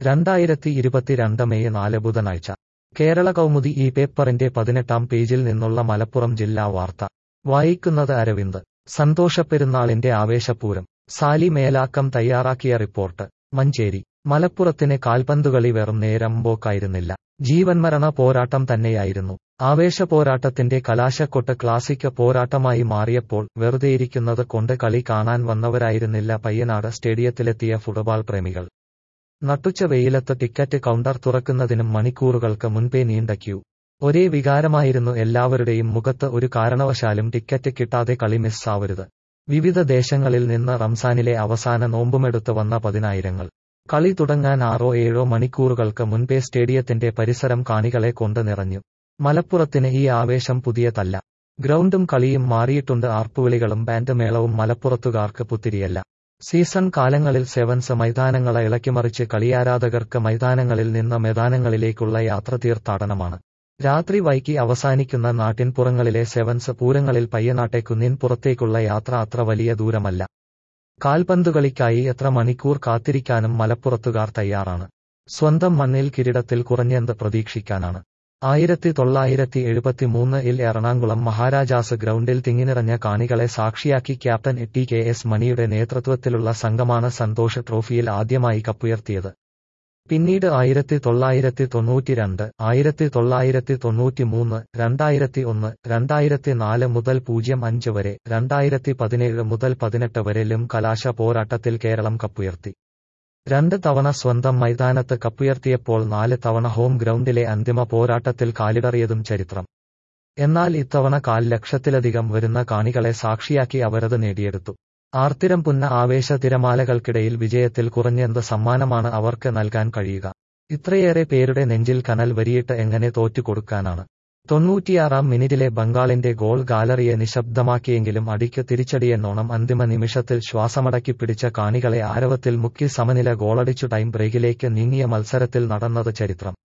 രണ്ടായിരത്തി ഇരുപത്തിരണ്ട് മെയ് നാല് ബുധനാഴ്ച കേരള കൗമുദി ഈ പേപ്പറിന്റെ പതിനെട്ടാം പേജിൽ നിന്നുള്ള മലപ്പുറം ജില്ലാ വാർത്ത വായിക്കുന്നത് അരവിന്ദ് സന്തോഷപ്പെരുന്നാളിന്റെ ആവേശപൂരം സാലി മേലാക്കം തയ്യാറാക്കിയ റിപ്പോർട്ട് മഞ്ചേരി മലപ്പുറത്തിന് കാൽപന്തുകളി വെറും നേരം പോക്കായിരുന്നില്ല ജീവൻമരണ പോരാട്ടം തന്നെയായിരുന്നു ആവേശ പോരാട്ടത്തിന്റെ കലാശക്കൊട്ട് ക്ലാസിക് പോരാട്ടമായി മാറിയപ്പോൾ വെറുതെയിരിക്കുന്നത് കൊണ്ട് കളി കാണാൻ വന്നവരായിരുന്നില്ല പയ്യനാട് സ്റ്റേഡിയത്തിലെത്തിയ ഫുട്ബോൾ പ്രേമികൾ നട്ടുച്ച വെയിലത്ത് ടിക്കറ്റ് കൗണ്ടർ തുറക്കുന്നതിനും മണിക്കൂറുകൾക്ക് മുൻപേ നീണ്ട ക്യൂ ഒരേ വികാരമായിരുന്നു എല്ലാവരുടെയും മുഖത്ത് ഒരു കാരണവശാലും ടിക്കറ്റ് കിട്ടാതെ കളി മിസ്സാവരുത് വിവിധ ദേശങ്ങളിൽ നിന്ന് റംസാനിലെ അവസാന നോമ്പുമെടുത്ത് വന്ന പതിനായിരങ്ങൾ കളി തുടങ്ങാൻ ആറോ ഏഴോ മണിക്കൂറുകൾക്ക് മുൻപേ സ്റ്റേഡിയത്തിന്റെ പരിസരം കാണികളെ കൊണ്ട് നിറഞ്ഞു മലപ്പുറത്തിന് ഈ ആവേശം പുതിയതല്ല ഗ്രൗണ്ടും കളിയും മാറിയിട്ടുണ്ട് ആർപ്പുവിളികളും ബാൻഡ് മേളവും മലപ്പുറത്തുകാർക്ക് പുത്തിരിയല്ല സീസൺ കാലങ്ങളിൽ സെവൻസ് മൈതാനങ്ങളെ ഇളക്കിമറിച്ച് കളിയാരാധകർക്ക് മൈതാനങ്ങളിൽ നിന്ന് മൈതാനങ്ങളിലേക്കുള്ള യാത്ര തീർത്ഥാടനമാണ് രാത്രി വൈകി അവസാനിക്കുന്ന നാട്ടിൻപുറങ്ങളിലെ സെവൻസ് പൂരങ്ങളിൽ പയ്യനാട്ടെ കുന്നിൻ പുറത്തേക്കുള്ള യാത്ര അത്ര വലിയ ദൂരമല്ല കാൽപന്തുകളിക്കായി എത്ര മണിക്കൂർ കാത്തിരിക്കാനും മലപ്പുറത്തുകാർ തയ്യാറാണ് സ്വന്തം മണ്ണിൽ കിരീടത്തിൽ കുറഞ്ഞെന്ത് പ്രതീക്ഷിക്കാനാണ് ആയിരത്തി തൊള്ളായിരത്തി എഴുപത്തിമൂന്നിൽ എറണാകുളം മഹാരാജാസ് ഗ്രൗണ്ടിൽ തിങ്ങിനിറഞ്ഞ കാണികളെ സാക്ഷിയാക്കി ക്യാപ്റ്റൻ ടി കെ എസ് മണിയുടെ നേതൃത്വത്തിലുള്ള സംഘമാണ് സന്തോഷ് ട്രോഫിയിൽ ആദ്യമായി കപ്പുയർത്തിയത് പിന്നീട് ആയിരത്തി തൊള്ളായിരത്തി തൊണ്ണൂറ്റിരണ്ട് ആയിരത്തി തൊള്ളായിരത്തി തൊണ്ണൂറ്റിമൂന്ന് രണ്ടായിരത്തി ഒന്ന് രണ്ടായിരത്തി നാല് മുതൽ പൂജ്യം അഞ്ച് വരെ രണ്ടായിരത്തി പതിനേഴ് മുതൽ പതിനെട്ട് വരെയും കലാശ പോരാട്ടത്തിൽ കേരളം കപ്പുയർത്തി രണ്ട് തവണ സ്വന്തം മൈതാനത്ത് കപ്പുയർത്തിയപ്പോൾ നാല് തവണ ഹോം ഗ്രൗണ്ടിലെ അന്തിമ പോരാട്ടത്തിൽ കാലിടറിയതും ചരിത്രം എന്നാൽ ഇത്തവണ കാൽ ലക്ഷത്തിലധികം വരുന്ന കാണികളെ സാക്ഷിയാക്കി അവരത് നേടിയെടുത്തു ആർത്തിരം പുന്ന ആവേശ തിരമാലകൾക്കിടയിൽ വിജയത്തിൽ കുറഞ്ഞെന്ത് സമ്മാനമാണ് അവർക്ക് നൽകാൻ കഴിയുക ഇത്രയേറെ പേരുടെ നെഞ്ചിൽ കനൽ വരിയിട്ട് എങ്ങനെ തോറ്റുകൊടുക്കാനാണ് തൊണ്ണൂറ്റിയാറാം മിനിറ്റിലെ ബംഗാളിന്റെ ഗോൾ ഗാലറിയെ നിശബ്ദമാക്കിയെങ്കിലും അടിക്ക് തിരിച്ചടിയെന്നോണം അന്തിമ നിമിഷത്തിൽ ശ്വാസമടക്കി പിടിച്ച കാണികളെ ആരവത്തിൽ മുക്കി സമനില ഗോളടിച്ചു ടൈം ബ്രേക്കിലേക്ക് നീങ്ങിയ മത്സരത്തിൽ നടന്നത് ചരിത്രം